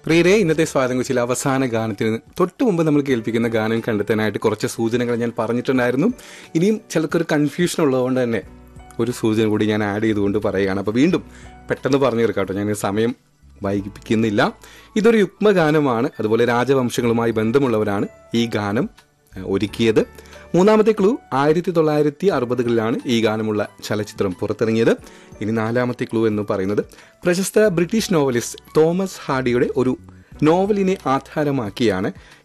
പ്രിയരെ ഇന്നത്തെ സ്വാതം കുച്ചിലെ അവസാന ഗാനത്തിന് തൊട്ട് മുമ്പ് നമ്മൾ കേൾപ്പിക്കുന്ന ഗാനം കണ്ടെത്താനായിട്ട് കുറച്ച് സൂചനകൾ ഞാൻ പറഞ്ഞിട്ടുണ്ടായിരുന്നു ഇനിയും ചിലർക്കൊരു കൺഫ്യൂഷൻ ഉള്ളതുകൊണ്ട് തന്നെ ഒരു സൂചന കൂടി ഞാൻ ആഡ് ചെയ്തുകൊണ്ട് പറയുകയാണ് അപ്പോൾ വീണ്ടും പെട്ടെന്ന് പറഞ്ഞു തീർക്കാട്ടോ ഞാൻ ഈ സമയം വൈകിപ്പിക്കുന്നില്ല ഇതൊരു യുഗ്മഗാനമാണ് അതുപോലെ രാജവംശങ്ങളുമായി ബന്ധമുള്ളവരാണ് ഈ ഗാനം ഏഹ്, ഒരുക്കിയത് മൂന്നാമത്തെ ക്ലൂ ആയിരത്തി തൊള്ളായിരത്തി അറുപതുകളിലാണ് ഈ ഗാനമുള്ള ചലച്ചിത്രം പുറത്തിറങ്ങിയത് ഇനി നാലാമത്തെ ക്ലൂ എന്ന് പറയുന്നത് പ്രശസ്ത ബ്രിട്ടീഷ് നോവലിസ്റ്റ് തോമസ് ഹാഡിയുടെ ഒരു നോവലിനെ ആധാരമാക്കിയാണ്